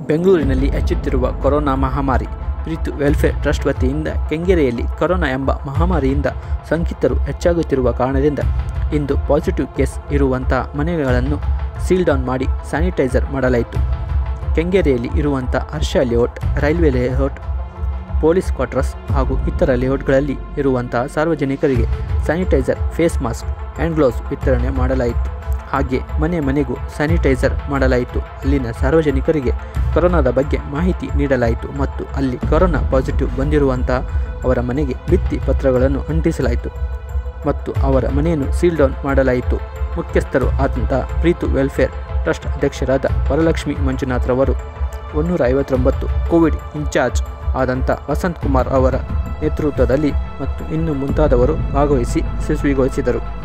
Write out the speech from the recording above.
ಬೆಂಗಳೂರಿನಲ್ಲಿ ಹೆಚ್ಚುತ್ತಿರುವ ಕೊರೋನಾ ಮಹಾಮಾರಿ ಪ್ರೀತು ವೆಲ್ಫೇರ್ ಟ್ರಸ್ಟ್ ವತಿಯಿಂದ ಕೆಂಗೇರಿಯಲ್ಲಿ ಕೊರೋನಾ ಎಂಬ ಮಹಾಮಾರಿಯಿಂದ ಸೋಂಕಿತರು ಹೆಚ್ಚಾಗುತ್ತಿರುವ ಕಾರಣದಿಂದ ಇಂದು ಪಾಸಿಟಿವ್ ಕೇಸ್ ಇರುವಂಥ ಮನೆಗಳನ್ನು ಸೀಲ್ ಡೌನ್ ಮಾಡಿ ಸ್ಯಾನಿಟೈಸರ್ ಮಾಡಲಾಯಿತು ಕೆಂಗೇರಿಯಲ್ಲಿ ಇರುವಂಥ Harsha layout railway layout police quarters ಹಾಗೂ ಇತರ ಲೇಔಟ್ಗಳಲ್ಲಿ ಇರುವಂತಹ ಸಾರ್ವಜನಿಕರಿಗೆ sanitizer face mask hand gloves ವಿತರಣೆ ಮಾಡಲಾಯಿತು ಹಾಗೆ ಮನೆ ಮನೆಗೂ ಸ್ಯಾನಿಟೈಸರ್ ಮಾಡಲಾಯಿತು ಅಲ್ಲಿನ ಸಾರ್ವಜನಿಕರಿಗೆ ಕೊರೋನಾದ ಬಗ್ಗೆ ಮಾಹಿತಿ ನೀಡಲಾಯಿತು ಮತ್ತು ಅಲ್ಲಿ ಕೊರೋನಾ ಪಾಸಿಟಿವ್ ಬಂದಿರುವಂತಹ ಅವರ ಮನೆಗೆ ಭಿತ್ತಿ ಪತ್ರಗಳನ್ನು ಅಂಟಿಸಲಾಯಿತು ಮತ್ತು ಅವರ ಮನೆಯನ್ನು ಸೀಲ್ ಡೌನ್ ಮಾಡಲಾಯಿತು ಮುಖ್ಯಸ್ಥರು ಆದಂಥ ಪ್ರೀತು ವೆಲ್ಫೇರ್ ಟ್ರಸ್ಟ್ ಅಧ್ಯಕ್ಷರಾದ ವರಲಕ್ಷ್ಮಿ ಮಂಜುನಾಥ್ರವರು ಒನ್ನೂರ ಐವತ್ತೊಂಬತ್ತು ಕೋವಿಡ್ ಇನ್ಚಾರ್ಜ್ ಆದಂಥ ವಸಂತ್ ಕುಮಾರ್ ಅವರ ನೇತೃತ್ವದಲ್ಲಿ ಮತ್ತು ಇನ್ನು ಮುಂತಾದವರು ಭಾಗವಹಿಸಿ ಯಶಸ್ವಿಗೊಳಿಸಿದರು